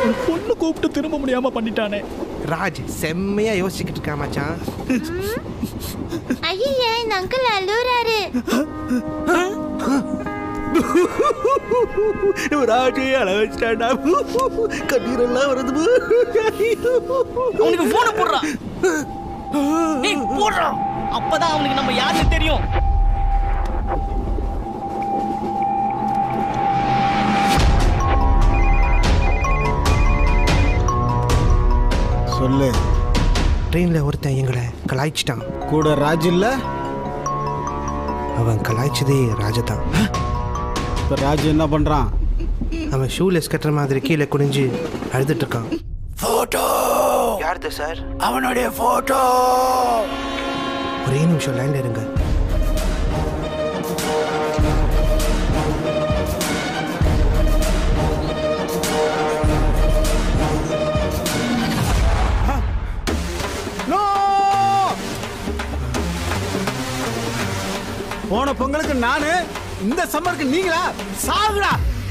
ஒரு பொண்ணு கூப்பிட்டு திரும்ப முடியாம பண்ணிட்டானே ராஜ் செம்மையா யோசிச்சுக்கிட்டு இருக்கா மச்சான் ஐயா இந்த அங்கிள் அழுறாரு ராஜே அழ வச்சிட்டாடா கண்ணீரெல்லாம் வருது அவனுக்கு போன போடுறான் ஏய் போடுறான் அப்பதான் அவனுக்கு நம்ம யாருன்னு தெரியும் சொல்லு ட்ரெயின்ல ஒருத்தன் எங்களை கலாய்ச்சிட்டான் கூட ராஜ் இல்ல அவன் கலாய்ச்சதே ராஜதான் இப்ப ராஜ் என்ன பண்றான் அவன் ஷூலெஸ் கட்டுற மாதிரி கீழே குனிஞ்சு அழுதுட்டு இருக்கான் போட்டோ யாருது சார் அவனுடைய போட்டோ ஒரே நிமிஷம் லைன்ல இருங்க போன பொங்கலுக்கு நானு இந்த சம்மருக்கு நீங்களா சாகுடா